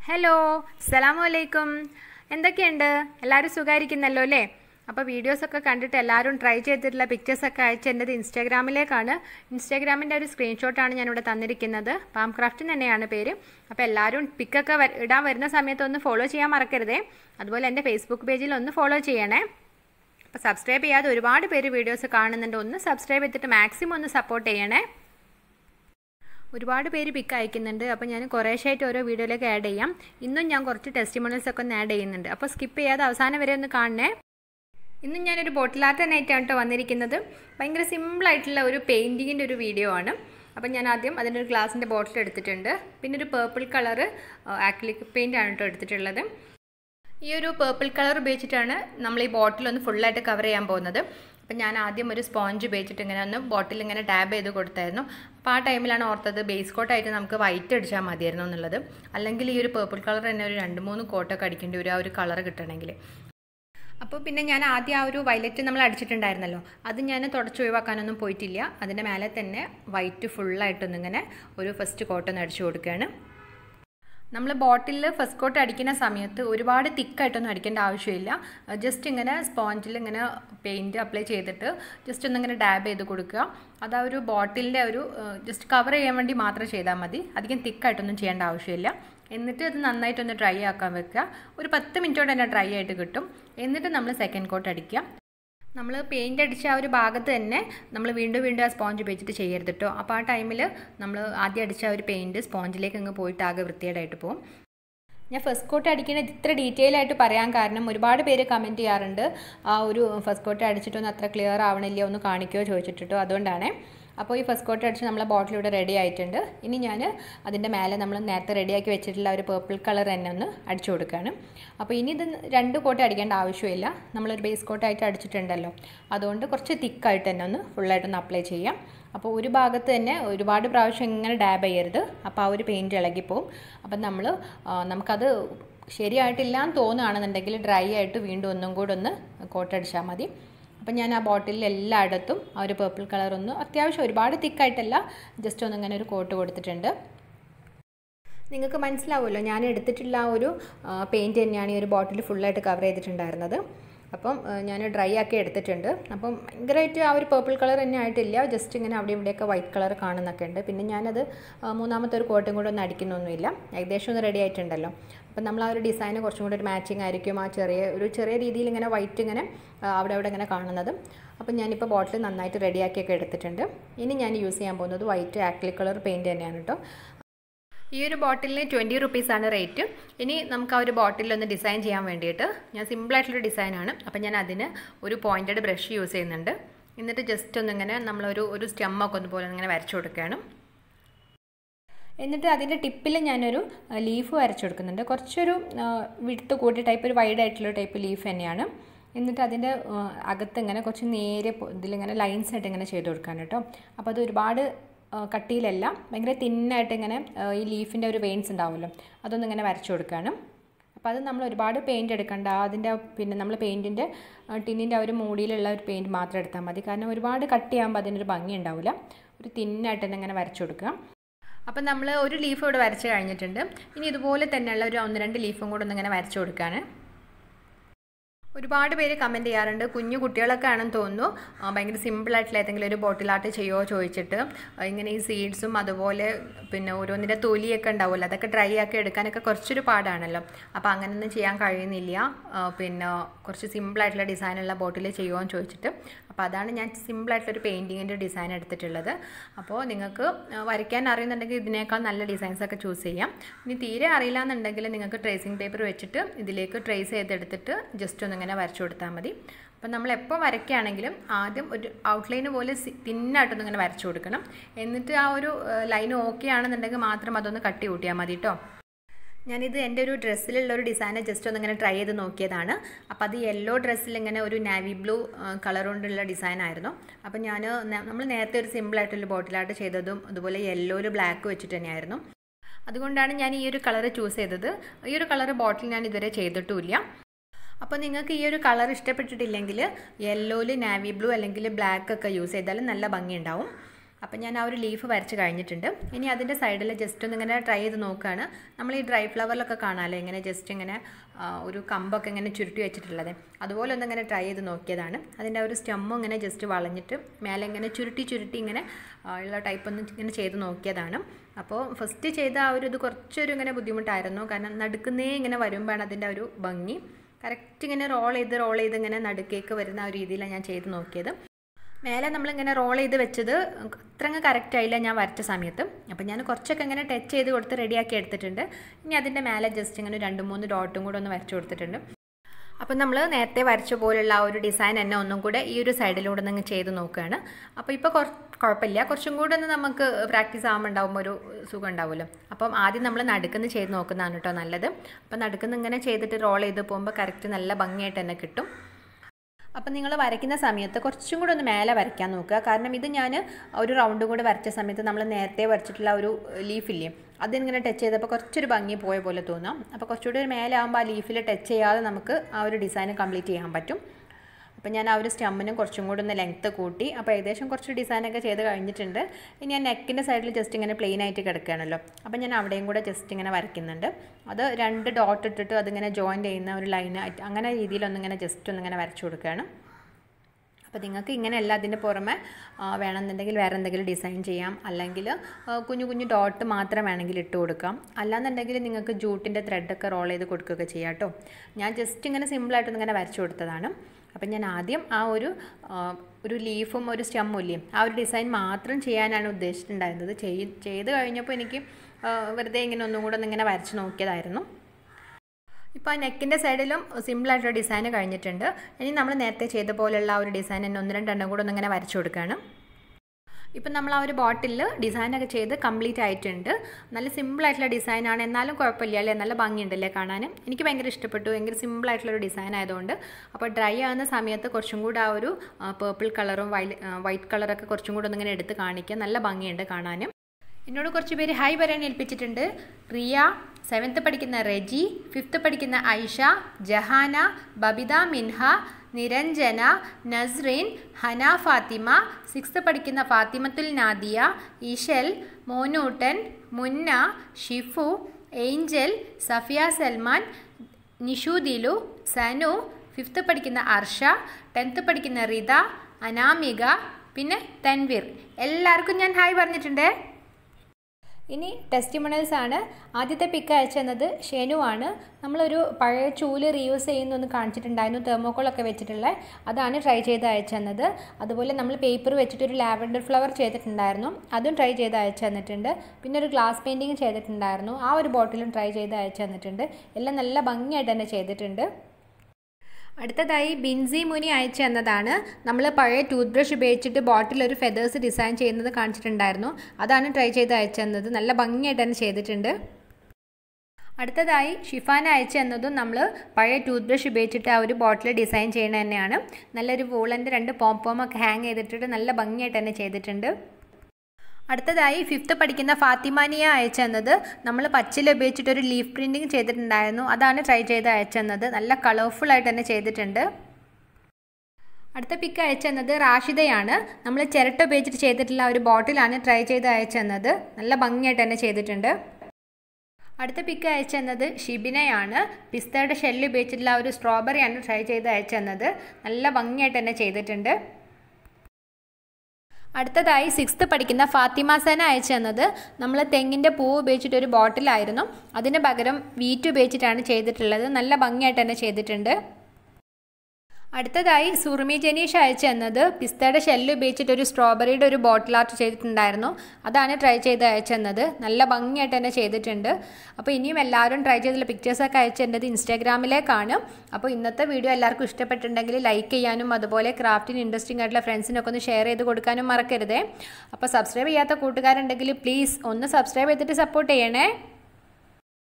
hello അസ്സലാമു അലൈക്കും എന്തൊക്കെയുണ്ട് എല്ലാവരും സുഖമായിരിക്കുന്നല്ലോ അല്ലേ അപ്പോൾ വീഡിയോസൊക്കെ കണ്ടിട്ട് എല്ലാവരും ട്രൈ ചെയ്തിട്ടുള്ള പിക്ചേഴ്സൊക്കെ അയച്ച് എൻ്റെത് ഇൻസ്റ്റാഗ്രാമിലേക്കാണ് ഇൻസ്റ്റാഗ്രാമിൻ്റെ ഒരു സ്ക്രീൻഷോട്ടാണ് ഞാനിവിടെ തന്നിരിക്കുന്നത് പാം ക്രാഫ്റ്റ് തന്നെയാണ് പേര് അപ്പോൾ എല്ലാവരും പിക്കൊക്കെ ഇടാൻ വരുന്ന സമയത്ത് ഒന്ന് ഫോളോ ചെയ്യാൻ മറക്കരുതേ അതുപോലെ എൻ്റെ ഫേസ്ബുക്ക് പേജിൽ ഒന്ന് ഫോളോ ചെയ്യണേ അപ്പോൾ സബ്സ്ക്രൈബ് ചെയ്യാതെ ഒരുപാട് പേര് വീഡിയോസ് കാണുന്നുണ്ട് ഒന്ന് സബ്സ്ക്രൈബ് ചെയ്തിട്ട് മാക്സിമം ഒന്ന് സപ്പോർട്ട് ചെയ്യണേ ഒരുപാട് പേര് പിക്ക് അയക്കുന്നുണ്ട് അപ്പോൾ ഞാൻ കുറേശ്ശായിട്ട് ഓരോ വീഡിയോയിലേക്ക് ആഡ് ചെയ്യാം ഇന്നും ഞാൻ കുറച്ച് ടെസ്റ്റിമോണിയൽസ് ഒക്കെ ഒന്ന് ആഡ് ചെയ്യുന്നുണ്ട് അപ്പോൾ സ്കിപ്പ് ചെയ്യാതെ അവസാനം വരെ ഒന്ന് കാണണേ ഇന്നും ഞാനൊരു ബോട്ടിൽ ആർട്ട് തന്നെയായിട്ടാണ് കേട്ടോ വന്നിരിക്കുന്നത് ഭയങ്കര സിമ്പിളായിട്ടുള്ള ഒരു പെയിൻറ്റിങ്ങിൻ്റെ ഒരു വീഡിയോ ആണ് അപ്പം ഞാൻ ആദ്യം അതിൻ്റെ ഒരു ഗ്ലാസിൻ്റെ ബോട്ടിൽ എടുത്തിട്ടുണ്ട് പിന്നെ ഒരു പേർപ്പിൾ കളറ് ആക്രിലിക് പെയിൻ്റ് ആണ് കേട്ടോ എടുത്തിട്ടുള്ളത് ഈ ഒരു പേർപ്പിൾ കളർ ഉപയോഗിച്ചിട്ടാണ് നമ്മൾ ഈ ബോട്ടിൽ ഒന്ന് ഫുള്ളായിട്ട് കവർ ചെയ്യാൻ പോകുന്നത് അപ്പം ഞാൻ ആദ്യം ഒരു സ്പോഞ്ച് ഉപയോഗിച്ചിട്ട് ഇങ്ങനെ ഒന്ന് ബോട്ടിൽ ഇങ്ങനെ ടാബ് ചെയ്ത് കൊടുത്തായിരുന്നു അപ്പോൾ ആ ടൈമിലാണ് ഓർത്തത് ബേസ് കോട്ടായിട്ട് നമുക്ക് വൈറ്റ് അടിച്ചാൽ മതിയായിരുന്നു എന്നുള്ളത് അല്ലെങ്കിൽ ഈ ഒരു പേർപ്പിൾ കളർ തന്നെ ഒരു രണ്ട് മൂന്ന് കോട്ടൊക്കെ അടിക്കേണ്ടി വരും ആ ഒരു കളർ കിട്ടണമെങ്കിൽ അപ്പോൾ പിന്നെ ഞാൻ ആദ്യം ആ ഒരു വയലറ്റ് നമ്മൾ അടിച്ചിട്ടുണ്ടായിരുന്നല്ലോ അത് ഞാൻ തുടച്ച് ഒഴിവാക്കാനൊന്നും പോയിട്ടില്ല അതിൻ്റെ മേലെ തന്നെ വൈറ്റ് ഫുള്ളായിട്ടൊന്നിങ്ങനെ ഒരു ഫസ്റ്റ് കോട്ടൊന്ന് അടിച്ചു കൊടുക്കുകയാണ് നമ്മൾ ബോട്ടിലിൽ ഫസ്റ്റ് കോട്ട് അടിക്കുന്ന സമയത്ത് ഒരുപാട് തിക്കായിട്ടൊന്നും അടിക്കേണ്ട ആവശ്യമില്ല ജസ്റ്റ് ഇങ്ങനെ സ്പോഞ്ചിൽ ഇങ്ങനെ പെയിൻറ്റ് അപ്ലൈ ചെയ്തിട്ട് ജസ്റ്റ് ഒന്നിങ്ങനെ ഡാബ് ചെയ്ത് കൊടുക്കുക അത് ആ ഒരു ബോട്ടിലിൻ്റെ ഒരു ജസ്റ്റ് കവർ ചെയ്യാൻ വേണ്ടി മാത്രം ചെയ്താൽ മതി അധികം തിക്കായിട്ടൊന്നും ചെയ്യേണ്ട ആവശ്യമില്ല എന്നിട്ട് അത് നന്നായിട്ടൊന്ന് ഡ്രൈ ആക്കാൻ വെക്കുക ഒരു പത്ത് മിനിറ്റോടെ തന്നെ ഡ്രൈ ആയിട്ട് കിട്ടും എന്നിട്ട് നമ്മൾ സെക്കൻഡ് കോട്ട് അടിക്കുക നമ്മൾ പെയിൻ്റ് അടിച്ച ആ ഒരു ഭാഗത്ത് തന്നെ നമ്മൾ വീണ്ടും വീണ്ടും ആ സ്പോഞ്ച് ഉപയോഗിച്ചിട്ട് ചെയ്യരുത് കേട്ടോ അപ്പോൾ ആ ടൈമിൽ നമ്മൾ ആദ്യം അടിച്ച ആ ഒരു പെയിൻറ്റ് സ്പോഞ്ചിലേക്ക് അങ്ങ് പോയിട്ട് ആകെ വൃത്തികേടായിട്ട് പോകും ഞാൻ ഫസ്റ്റ് കോട്ട് അടിക്കുന്നത് ഇത്ര ഡീറ്റെയിൽ ആയിട്ട് പറയാൻ കാരണം ഒരുപാട് പേര് കമൻറ്റ് ചെയ്യാറുണ്ട് ആ ഒരു ഫസ്റ്റ് കോട്ട് അടിച്ചിട്ടൊന്നും അത്ര ക്ലിയർ ആവണില്ല ഒന്ന് കാണിക്കുകയോ ചോദിച്ചിട്ടോ അതുകൊണ്ടാണ് അപ്പോൾ ഈ ഫസ്റ്റ് കോട്ട് അടിച്ച് നമ്മളെ ബോട്ടിൽ ഇവിടെ റെഡി ആയിട്ടുണ്ട് ഇനി ഞാൻ അതിൻ്റെ മേലെ നമ്മൾ നേരത്തെ റെഡിയാക്കി വെച്ചിട്ടുള്ള ഒരു പേർപ്പിൾ കളർ തന്നെ ഒന്ന് അടിച്ചു കൊടുക്കുകയാണ് അപ്പോൾ ഇനി ഇത് രണ്ട് കോട്ട് അടിക്കേണ്ട ആവശ്യമില്ല നമ്മളൊരു ബേസ് കോട്ടായിട്ട് അടിച്ചിട്ടുണ്ടല്ലോ അതുകൊണ്ട് കുറച്ച് തിക്കായിട്ട് തന്നെ ഒന്ന് ഫുള്ളായിട്ടൊന്ന് അപ്ലൈ ചെയ്യാം അപ്പോൾ ഒരു ഭാഗത്ത് തന്നെ ഒരുപാട് പ്രാവശ്യം ഇങ്ങനെ ഡാബ് ചെയ്യരുത് അപ്പോൾ ആ ഒരു പെയിൻറ്റ് ഇളകിപ്പോവും അപ്പം നമ്മൾ നമുക്കത് ശരിയായിട്ടില്ല എന്ന് തോന്നുകയാണെന്നുണ്ടെങ്കിൽ ഡ്രൈ ആയിട്ട് വീണ്ടും ഒന്നും കൂടെ ഒന്ന് കോട്ടടിച്ചാൽ മതി അപ്പം ഞാൻ ആ ബോട്ടിലിൽ എല്ലായിടത്തും ആ ഒരു പേർപ്പിൾ കളർ ഒന്ന് അത്യാവശ്യം ഒരുപാട് തിക്കായിട്ടല്ല ജസ്റ്റ് ഒന്ന് ഇങ്ങനെ ഒരു കോട്ട് കൊടുത്തിട്ടുണ്ട് നിങ്ങൾക്ക് മനസ്സിലാവുമല്ലോ ഞാൻ എടുത്തിട്ടുള്ള ആ ഒരു പെയിൻറ്റ് തന്നെയാണ് ഈ ഒരു ബോട്ടിൽ ഫുള്ളായിട്ട് കവർ ചെയ്തിട്ടുണ്ടായിരുന്നത് അപ്പം ഞാൻ ഡ്രൈ ആക്കി എടുത്തിട്ടുണ്ട് അപ്പം ഭയങ്കരമായിട്ട് ആ ഒരു പേർപ്പിൾ കളർ തന്നെ ആയിട്ടില്ല ജസ്റ്റ് ഇങ്ങനെ അവിടെ ഇവിടെയൊക്കെ വൈറ്റ് കളർ കാണുന്നൊക്കെ ഉണ്ട് പിന്നെ ഞാനത് മൂന്നാമത്തെ ഒരു കോട്ടും കൂടെ ഒന്നും അടിക്കുന്നൊന്നുമില്ല ഏകദേശം ഒന്ന് റെഡി ആയിട്ടുണ്ടല്ലോ അപ്പം നമ്മൾ ആ ഒരു ഡിസൈന് കുറച്ചും കൂടി ഒരു മാച്ചിങ് ആയിരിക്കും ആ ചെറിയ ഒരു ചെറിയ രീതിയിൽ ഇങ്ങനെ വൈറ്റ് ഇങ്ങനെ അവിടെ അവിടെ ഇങ്ങനെ കാണുന്നത് അപ്പം ഞാനിപ്പോൾ ബോട്ടിൽ നന്നായിട്ട് റെഡിയാക്കിയൊക്കെ എടുത്തിട്ടുണ്ട് ഇനി ഞാൻ യൂസ് ചെയ്യാൻ പോകുന്നത് വൈറ്റ് ആക്ലിക് കളർ പെയിൻറ്റ് തന്നെയാണ് കേട്ടോ ഈ ഒരു ബോട്ടിലിന് ട്വൻറ്റി റുപ്പീസാണ് റേറ്റ് ഇനി നമുക്ക് ആ ഒരു ബോട്ടിലൊന്ന് ഡിസൈൻ ചെയ്യാൻ വേണ്ടിയിട്ട് ഞാൻ സിമ്പിളായിട്ടുള്ള ഡിസൈനാണ് അപ്പം ഞാൻ അതിന് ഒരു പോയിൻറ്റഡ് ബ്രഷ് യൂസ് ചെയ്യുന്നുണ്ട് എന്നിട്ട് ജസ്റ്റ് ഒന്നിങ്ങനെ നമ്മളൊരു ഒരു സ്റ്റെമ്മൊക്കെ ഒന്ന് പോലെ ഇങ്ങനെ വരച്ചു കൊടുക്കുകയാണ് എന്നിട്ട് അതിൻ്റെ ടിപ്പിൽ ഞാനൊരു ലീഫ് വരച്ചു കൊടുക്കുന്നുണ്ട് കുറച്ചൊരു വിടുത്ത് കൂടിയ ടൈപ്പ് ഒരു വൈഡ് ആയിട്ടുള്ള ടൈപ്പ് ലീഫ് തന്നെയാണ് എന്നിട്ട് അതിൻ്റെ അകത്ത് ഇങ്ങനെ കുറച്ച് നേരെ ഇതിലിങ്ങനെ ലൈൻസ് ആയിട്ട് ഇങ്ങനെ ചെയ്ത് കൊടുക്കാൻ കേട്ടോ അപ്പോൾ അത് ഒരുപാട് കട്ടിയിലല്ല ഭയങ്കര തിന്നായിട്ട് ഇങ്ങനെ ഈ ലീഫിൻ്റെ ഒരു വെയിൻസ് ഉണ്ടാവുമല്ലോ അതൊന്നും ഇങ്ങനെ വരച്ചു കൊടുക്കുകയാണ് അപ്പോൾ അത് നമ്മൾ ഒരുപാട് പെയിൻറ്റ് എടുക്കണ്ട അതിൻ്റെ പിന്നെ നമ്മൾ പെയിൻറ്റിൻ്റെ ടിന്നിൻ്റെ ആ ഒരു മൂടിയിലുള്ള ഒരു പെയിൻറ്റ് മാത്രം എടുത്താൽ മതി കാരണം ഒരുപാട് കട്ടിയാകുമ്പോൾ അതിനൊരു ഭംഗി ഉണ്ടാവില്ല ഒരു തിന്നായിട്ട് തന്നെ ഇങ്ങനെ വരച്ചു കൊടുക്കുക അപ്പം നമ്മൾ ഒരു ലീഫ് ഇവിടെ വരച്ച് കഴിഞ്ഞിട്ടുണ്ട് ഇനി ഇതുപോലെ തന്നെയുള്ള ഒരു ഒന്ന് രണ്ട് ലീഫും കൂടെ ഒന്നിങ്ങനെ വരച്ചു കൊടുക്കുകയാണ് ഒരുപാട് പേര് കമൻറ്റ് ചെയ്യാറുണ്ട് കുഞ്ഞു കുട്ടികളൊക്കെ ആണെന്ന് തോന്നുന്നു ഭയങ്കര സിമ്പിളായിട്ടുള്ള ഏതെങ്കിലും ഒരു ബോട്ടിൽ ആർട്ട് ചെയ്യുമോ ചോദിച്ചിട്ട് ഇങ്ങനെ ഈ സീഡ്സും അതുപോലെ പിന്നെ ഓരോന്നിൻ്റെ തൊലിയൊക്കെ ഉണ്ടാവുമല്ലോ അതൊക്കെ ഡ്രൈ ആക്കി എടുക്കാനൊക്കെ കുറച്ചൊരു പാടാണല്ലോ അപ്പോൾ അങ്ങനെയൊന്നും ചെയ്യാൻ കഴിയുന്നില്ല പിന്നെ കുറച്ച് സിമ്പിളായിട്ടുള്ള ഡിസൈനുള്ള ബോട്ടിൽ ചെയ്യുമോ എന്ന് ചോദിച്ചിട്ട് അപ്പോൾ അതാണ് ഞാൻ സിമ്പിളായിട്ടുള്ളൊരു പെയിൻറ്റിങ്ങിൻ്റെ ഡിസൈൻ എടുത്തിട്ടുള്ളത് അപ്പോൾ നിങ്ങൾക്ക് വരയ്ക്കാൻ അറിയുന്നുണ്ടെങ്കിൽ ഇതിനേക്കാൾ നല്ല ഡിസൈൻസ് ഒക്കെ ചൂസ് ചെയ്യാം ഇനി തീരെ അറിയില്ല എന്നുണ്ടെങ്കിൽ നിങ്ങൾക്ക് ട്രേസിങ് പേപ്പർ വെച്ചിട്ട് ഇതിലേക്ക് ട്രേസ് ചെയ്തെടുത്തിട്ട് ജസ്റ്റ് ഒന്ന് ഇങ്ങനെ വരച്ചു കൊടുത്താൽ മതി അപ്പം നമ്മൾ എപ്പോൾ വരയ്ക്കുകയാണെങ്കിലും ആദ്യം ഒരു ഔട്ട്ലൈന് പോലെ തിന്നായിട്ടൊന്ന് ഇങ്ങനെ വരച്ചു കൊടുക്കണം എന്നിട്ട് ആ ഒരു ലൈൻ ഓക്കെ ആണെന്നുണ്ടെങ്കിൽ മാത്രം അതൊന്ന് കട്ടി കൂട്ടിയാൽ മതി കേട്ടോ ഞാനിത് എൻ്റെ ഒരു ഡ്രസ്സിലുള്ള ഒരു ഡിസൈൻ ജസ്റ്റ് ഒന്ന് ഇങ്ങനെ ട്രൈ ചെയ്ത് നോക്കിയതാണ് അപ്പോൾ അത് യെല്ലോ ഡ്രസ്സിൽ ഇങ്ങനെ ഒരു നാവി ബ്ലൂ കളർ കൊണ്ടുള്ള ഡിസൈൻ ആയിരുന്നു അപ്പോൾ ഞാൻ നമ്മൾ നേരത്തെ ഒരു സിമ്പിളായിട്ടുള്ള ബോട്ടിലായിട്ട് ചെയ്തതും അതുപോലെ യെല്ലോയിൽ ബ്ലാക്ക് വെച്ചിട്ട് തന്നെയായിരുന്നു അതുകൊണ്ടാണ് ഞാൻ ഈ ഒരു കളർ ചൂസ് ചെയ്തത് ഈ ഒരു കളർ ബോട്ടിൽ ഞാൻ ഇതുവരെ ചെയ്തിട്ടുമില്ല അപ്പോൾ നിങ്ങൾക്ക് ഈ ഒരു കളർ ഇഷ്ടപ്പെട്ടിട്ടില്ലെങ്കിൽ യെല്ലോയിൽ നാവി ബ്ലൂ അല്ലെങ്കിൽ ബ്ലാക്ക് ഒക്കെ യൂസ് ചെയ്താലും നല്ല ഭംഗിയുണ്ടാവും അപ്പം ഞാൻ ആ ഒരു ലീഫ് വരച്ച് കഴിഞ്ഞിട്ടുണ്ട് ഇനി അതിൻ്റെ സൈഡിൽ ജസ്റ്റ് ഒന്ന് ഇങ്ങനെ ട്രൈ ചെയ്ത് നോക്കുകയാണ് നമ്മൾ ഈ ഡ്രൈ ഫ്ലവറിലൊക്കെ കാണാമല്ലോ ഇങ്ങനെ ജസ്റ്റ് ഇങ്ങനെ ഒരു കമ്പൊക്കെ ഇങ്ങനെ ചുരുട്ടി വെച്ചിട്ടുള്ളത് അതുപോലെ ഒന്ന് ഇങ്ങനെ ട്രൈ ചെയ്ത് നോക്കിയതാണ് അതിൻ്റെ ഒരു സ്റ്റെമ്മും ഇങ്ങനെ ജസ്റ്റ് വളഞ്ഞിട്ട് മേലെ ഇങ്ങനെ ചുരുട്ടി ചുരുട്ടി ഇങ്ങനെ ഉള്ള ടൈപ്പ് ഒന്ന് ഇങ്ങനെ ചെയ്ത് നോക്കിയതാണ് അപ്പോൾ ഫസ്റ്റ് ചെയ്ത ആ ഒരു ഇത് കുറച്ചൊരു ഇങ്ങനെ ബുദ്ധിമുട്ടായിരുന്നു കാരണം നടുക്കുന്നേ ഇങ്ങനെ വരുമ്പോഴാണ് അതിൻ്റെ ഒരു ഭംഗി കറക്റ്റ് ഇങ്ങനെ റോൾ ചെയ്ത് റോൾ ചെയ്ത് ഇങ്ങനെ നടുക്കേക്ക് വരുന്ന ആ ഒരു രീതിയിലാണ് ഞാൻ ചെയ്ത് നോക്കിയത് മേലെ നമ്മളിങ്ങനെ റോൾ ചെയ്ത് വെച്ചത് അത്രങ്ങ് കറക്റ്റ് ആയില്ല ഞാൻ വരച്ച സമയത്ത് അപ്പം ഞാൻ കുറച്ചൊക്കെ ഇങ്ങനെ ടച്ച് ചെയ്ത് കൊടുത്ത് റെഡിയാക്കി എടുത്തിട്ടുണ്ട് ഇനി അതിൻ്റെ മേലെ ജസ്റ്റ് ഇങ്ങനെ രണ്ട് മൂന്ന് ഡോട്ടും കൂടെ ഒന്ന് വരച്ചു കൊടുത്തിട്ടുണ്ട് അപ്പം നമ്മൾ നേരത്തെ വരച്ച പോലുള്ള ആ ഒരു ഡിസൈൻ തന്നെ ഒന്നും കൂടെ ഈ ഒരു സൈഡിലൂടെ നിങ്ങൾ ചെയ്ത് നോക്കുകയാണ് അപ്പോൾ ഇപ്പോൾ കുറ കുഴപ്പമില്ല കുറച്ചും കൂടെ ഒന്ന് നമുക്ക് പ്രാക്ടീസ് ആകുമ്പോൾ ഉണ്ടാകുമ്പോൾ ഒരു സുഖം ഉണ്ടാവുമല്ലോ അപ്പം ആദ്യം നമ്മൾ നടുക്കുന്ന് ചെയ്ത് നോക്കുന്നതാണ് കേട്ടോ നല്ലത് അപ്പം നടുക്കുന്ന് ഇങ്ങനെ ചെയ്തിട്ട് റോൾ ചെയ്ത് പോകുമ്പോൾ കറക്റ്റ് നല്ല ഭംഗിയായിട്ട് തന്നെ കിട്ടും അപ്പം നിങ്ങൾ വരയ്ക്കുന്ന സമയത്ത് കുറച്ചും കൂടെ ഒന്ന് മേലെ വരയ്ക്കാൻ നോക്കുക കാരണം ഇത് ഞാൻ ഒരു റൗണ്ടും കൂടെ വരച്ച സമയത്ത് നമ്മൾ നേരത്തെ വരച്ചിട്ടുള്ള ഒരു ലീഫില്ലേ അതിങ്ങനെ ടച്ച് ചെയ്തപ്പോൾ കുറച്ചൊരു ഭംഗി പോയ പോലെ തോന്നാം അപ്പോൾ കുറച്ചുകൂടി മേലെ ആകുമ്പോൾ ആ ലീഫിൽ ടച്ച് ചെയ്യാതെ നമുക്ക് ആ ഒരു ഡിസൈൻ കംപ്ലീറ്റ് ചെയ്യാൻ പറ്റും അപ്പോൾ ഞാൻ ആ ഒരു സ്റ്റമ്മിനും കുറച്ചും കൂടി ഒന്ന് ലെങ്ത്ത് കൂട്ടി അപ്പോൾ ഏകദേശം കുറച്ച് ഡിസൈനൊക്കെ ചെയ്ത് കഴിഞ്ഞിട്ടുണ്ട് ഇനി ഞാൻ നെക്കിൻ്റെ സൈഡിൽ ജസ്റ്റ് ഇങ്ങനെ പ്ലെയിൻ ആയിട്ട് കിടക്കുകയാണല്ലോ അപ്പോൾ ഞാൻ അവിടെയും കൂടെ ജസ്റ്റ് ഇങ്ങനെ വരയ്ക്കുന്നുണ്ട് അത് രണ്ട് ഡോട്ട് ഇട്ടിട്ട് അതിങ്ങനെ ജോയിൻ ചെയ്യുന്ന ഒരു ലൈനായിട്ട് അങ്ങനെ രീതിയിലൊന്നിങ്ങനെ ജസ്റ്റ് ഒന്നിങ്ങനെ വരച്ചു കൊടുക്കുകയാണ് അപ്പോൾ നിങ്ങൾക്ക് ഇങ്ങനെയല്ല അതിൻ്റെ പുറമെ വേണമെന്നുണ്ടെങ്കിൽ വേറെ എന്തെങ്കിലും ഡിസൈൻ ചെയ്യാം അല്ലെങ്കിൽ കുഞ്ഞു കുഞ്ഞു ഡോട്ട് മാത്രം വേണമെങ്കിൽ ഇട്ട് കൊടുക്കാം അല്ലാന്നുണ്ടെങ്കിൽ നിങ്ങൾക്ക് ജൂട്ടിൻ്റെ ത്രെഡൊക്കെ റോൾ ചെയ്ത് കൊടുക്കുകയൊക്കെ ചെയ്യാം കേട്ടോ ഞാൻ ജസ്റ്റ് ഇങ്ങനെ സിമ്പിളായിട്ടൊന്ന് ഇങ്ങനെ വരച്ചു കൊടുത്തതാണ് അപ്പം ഞാൻ ആദ്യം ആ ഒരു ഒരു ലീഫും ഒരു സ്റ്റെമ്മും ഇല്ലേ ആ ഒരു ഡിസൈൻ മാത്രം ചെയ്യാനാണ് ഉദ്ദേശിച്ചിട്ടുണ്ടായിരുന്നത് ചെയ് ചെയ്ത് കഴിഞ്ഞപ്പോൾ എനിക്ക് വെറുതെ ഇങ്ങനെ ഒന്നും കൂടെ ഒന്നിങ്ങനെ വരച്ച് നോക്കിയതായിരുന്നു ഇപ്പോൾ നെക്കിൻ്റെ സൈഡിലും സിമ്പിളായിട്ടൊരു ഡിസൈൻ കഴിഞ്ഞിട്ടുണ്ട് ഇനി നമ്മൾ നേരത്തെ ചെയ്ത പോലെയുള്ള ആ ഒരു ഡിസൈൻ തന്നെ ഒന്ന് രണ്ടെണ്ണം കൂടെ ഒന്നിങ്ങനെ വരച്ചു കൊടുക്കുകയാണ് ഇപ്പം നമ്മൾ ആ ഒരു ബോട്ടിലിൽ ഡിസൈനൊക്കെ ചെയ്ത് കംപ്ലീറ്റ് ആയിട്ടുണ്ട് നല്ല സിമ്പിളായിട്ടുള്ള ഡിസൈനാണ് എന്നാലും കുഴപ്പമില്ല അല്ലേ നല്ല ഭംഗിയുണ്ടല്ലേ കാണാൻ എനിക്ക് ഭയങ്കര ഇഷ്ടപ്പെട്ടു ഭയങ്കര സിമ്പിളായിട്ടുള്ളൊരു ഡിസൈൻ ആയതുകൊണ്ട് അപ്പോൾ ഡ്രൈ ആകുന്ന സമയത്ത് കുറച്ചും കൂടെ ആ ഒരു പേർപ്പിൾ കളറും വൈറ്റ് കളറൊക്കെ കുറച്ചും കൂടെ ഒന്നിങ്ങനെ എടുത്ത് കാണിക്കുക നല്ല ഭംഗിയുണ്ട് കാണാനും എന്നോട് കുറച്ച് പേര് ഹായ് പറയാൻ ഏൽപ്പിച്ചിട്ടുണ്ട് റിയ സെവൻത്ത് പഠിക്കുന്ന റെജി ഫിഫ്ത്ത് പഠിക്കുന്ന ഐഷ ജഹാന ബബിത മിൻഹ നിരഞ്ജന നസ്രീൻ ഹന ഫാത്തിമ സിക്സ്ത്ത് പഠിക്കുന്ന ഫാത്തിമത്തുൽ നാദിയ ഇഷൽ മോനൂട്ടൻ മുന്ന ഷിഫു ഏഞ്ചൽ സഫിയ സൽമാൻ നിഷു ദിലു സനു ഫിഫ്ത്ത് പഠിക്കുന്ന അർഷ ടെൻത്ത് പഠിക്കുന്ന റിത അനാമിക പിന്നെ തൻവീർ എല്ലാവർക്കും ഞാൻ ഹായ് പറഞ്ഞിട്ടുണ്ട് ഇനി ടെസ്റ്റിമണൽസ് ആണ് ആദ്യത്തെ പിക്ക് അയച്ചു തന്നത് ഷെനു ആണ് നമ്മളൊരു പഴയ ചൂല് റീയൂസ് ചെയ്യുന്നൊന്ന് കാണിച്ചിട്ടുണ്ടായിരുന്നു തെർമോക്കോളൊക്കെ വെച്ചിട്ടുള്ള അതാണ് ട്രൈ ചെയ്ത് അയച്ചു തന്നത് അതുപോലെ നമ്മൾ പേപ്പർ വെച്ചിട്ട് ഒരു ലാവൻഡർ ഫ്ലവർ ചെയ്തിട്ടുണ്ടായിരുന്നു അതും ട്രൈ ചെയ്ത് അയച്ചു തന്നിട്ടുണ്ട് പിന്നെ ഒരു ഗ്ലാസ് പെയിൻറ്റിങ് ചെയ്തിട്ടുണ്ടായിരുന്നു ആ ഒരു ബോട്ടിലും ട്രൈ ചെയ്ത് അയച്ചു തന്നിട്ടുണ്ട് എല്ലാം നല്ല ഭംഗിയായിട്ട് തന്നെ ചെയ്തിട്ടുണ്ട് അടുത്തതായി ബിൻസി മുനി അയച്ചു തന്നതാണ് നമ്മൾ പഴയ ടൂത്ത് ബ്രഷ് ഉപയോഗിച്ചിട്ട് ബോട്ടിൽ ഒരു ഫെദേഴ്സ് ഡിസൈൻ ചെയ്യുന്നത് കാണിച്ചിട്ടുണ്ടായിരുന്നു അതാണ് ട്രൈ ചെയ്ത് അയച്ചു തന്നത് നല്ല ഭംഗിയായിട്ട് തന്നെ ചെയ്തിട്ടുണ്ട് അടുത്തതായി ഷിഫാന അയച്ചു തന്നതും നമ്മൾ പഴയ ടൂത്ത് ബ്രഷ് ഉപയോഗിച്ചിട്ട് ആ ഒരു ബോട്ടിൽ ഡിസൈൻ ചെയ്യണ തന്നെയാണ് നല്ലൊരു വൂളൻ്റെ രണ്ട് പോംപോമൊക്കെ ഹാങ് ചെയ്തിട്ടിട്ട് നല്ല ഭംഗിയായിട്ട് തന്നെ ചെയ്തിട്ടുണ്ട് അടുത്തതായി ഫിഫ്ത്ത് പഠിക്കുന്ന ഫാത്തിമാനിയ അയച്ചു തന്നത് നമ്മൾ പച്ചില ഉപയോഗിച്ചിട്ട് ഒരു ലീഫ് പ്രിൻറ്റിങ് ചെയ്തിട്ടുണ്ടായിരുന്നു അതാണ് ട്രൈ ചെയ്ത് അയച്ചു തന്നത് നല്ല കളർഫുൾ ആയിട്ട് തന്നെ ചെയ്തിട്ടുണ്ട് അടുത്ത പിക്ക് അയച്ചു തന്നത് റാഷിദയാണ് നമ്മൾ ചിരട്ട ഉപയോഗിച്ചിട്ട് ചെയ്തിട്ടുള്ള ഒരു ബോട്ടിലാണ് ട്രൈ ചെയ്ത് അയച്ചു തന്നത് നല്ല ഭംഗിയായിട്ട് തന്നെ ചെയ്തിട്ടുണ്ട് അടുത്ത പിക്ക് അയച്ചു തന്നത് ഷിബിനയാണ് പിസ്തയുടെ ഷെല്ല് ഉപയോഗിച്ചിട്ടുള്ള ഒരു സ്ട്രോബെറിയാണ് ട്രൈ ചെയ്ത് അയച്ചു തന്നത് നല്ല ഭംഗിയായിട്ട് തന്നെ ചെയ്തിട്ടുണ്ട് അടുത്തതായി സിക്സ്ത്ത് പഠിക്കുന്ന ഫാത്തിമ സന അയച്ചു തന്നത് നമ്മൾ തെങ്ങിൻ്റെ പൂവ് ഉപയോഗിച്ചിട്ട് ഒരു ബോട്ടിലായിരുന്നു അതിന് പകരം വീറ്റ് ഉപയോഗിച്ചിട്ടാണ് ചെയ്തിട്ടുള്ളത് നല്ല ഭംഗിയായിട്ട് തന്നെ ചെയ്തിട്ടുണ്ട് അടുത്തതായി സുറുമി ജനീഷ് അയച്ചു തന്നത് പിസ്തയുടെ ഷെല്ല് ഉപയോഗിച്ചിട്ട് ഒരു സ്ട്രോബെറിയുടെ ഒരു ബോട്ടിൽ ആർട്ട് ചെയ്തിട്ടുണ്ടായിരുന്നു അതാണ് ട്രൈ ചെയ്ത് അയച്ചു തന്നത് നല്ല ഭംഗിയായിട്ട് തന്നെ ചെയ്തിട്ടുണ്ട് അപ്പോൾ ഇനിയും എല്ലാവരും ട്രൈ ചെയ്തുള്ള പിക്ചേഴ്സൊക്കെ അയച്ചു തന്നത് ഇൻസ്റ്റാഗ്രാമിലേക്കാണ് അപ്പോൾ ഇന്നത്തെ വീഡിയോ എല്ലാവർക്കും ഇഷ്ടപ്പെട്ടിട്ടുണ്ടെങ്കിൽ ലൈക്ക് ചെയ്യാനും അതുപോലെ ക്രാഫ്റ്റിന് ഇൻട്രസ്റ്റിംഗ് ആയിട്ടുള്ള ഫ്രണ്ട്സിനൊക്കെ ഒന്ന് ഷെയർ ചെയ്ത് കൊടുക്കാനും മറക്കരുതേ അപ്പോൾ സബ്സ്ക്രൈബ് ചെയ്യാത്ത കൂട്ടുകാരുണ്ടെങ്കിൽ പ്ലീസ് ഒന്ന് സബ്സ്ക്രൈബ് ചെയ്തിട്ട് സപ്പോർട്ട് ചെയ്യണേ